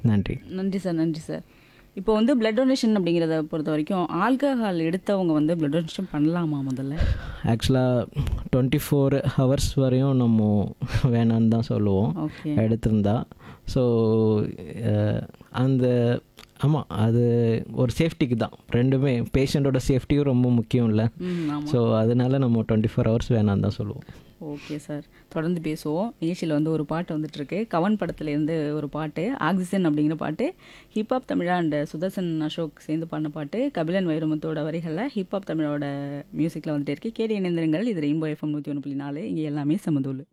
நன்றி நன்றி சார் நன்றி சார் இப்போ வந்து பிளட் டொனேஷன் அப்படிங்கிறத பொறுத்த வரைக்கும் ஆல்கஹால் எடுத்தவங்க வந்து பிளட் டொனேஷன் பண்ணலாமா முதல்ல ஆக்சுவலாக டுவெண்ட்டி ஃபோர் ஹவர்ஸ் வரையும் நம்ம வேணான்னு தான் சொல்லுவோம் ஓகே எடுத்திருந்தா ஸோ அந்த ஆமாம் அது ஒரு சேஃப்டிக்கு தான் ரெண்டுமே பேஷண்ட்டோட சேஃப்டியும் ரொம்ப முக்கியம் இல்லை ம் ஆமாம் ஸோ அதனால நம்ம டுவெண்ட்டி ஃபோர் ஹவர்ஸ் வேணான்னு தான் சொல்லுவோம் ஓகே சார் தொடர்ந்து பேசுவோம் நிகழ்ச்சியில் வந்து ஒரு பாட்டு வந்துட்டு இருக்கு கவன் படத்துலேருந்து ஒரு பாட்டு ஆக்சிஜன் அப்படிங்கிற பாட்டு ஹிப்ஹாப் தமிழா அண்ட் சுதர்சன் அசோக் சேர்ந்து பாடின பாட்டு கபிலன் வைரமுத்தோட வரிகளில் ஹிப்ஹாப் தமிழோட மியூசிக்கில் வந்துட்டு இருக்கு கேடி இணைந்திருங்கள் இது ரெயின்போ எஃப்எம் நூற்றி ஒன்று புள்ளி நாலு இங்கே எல்லாமே சமதூள்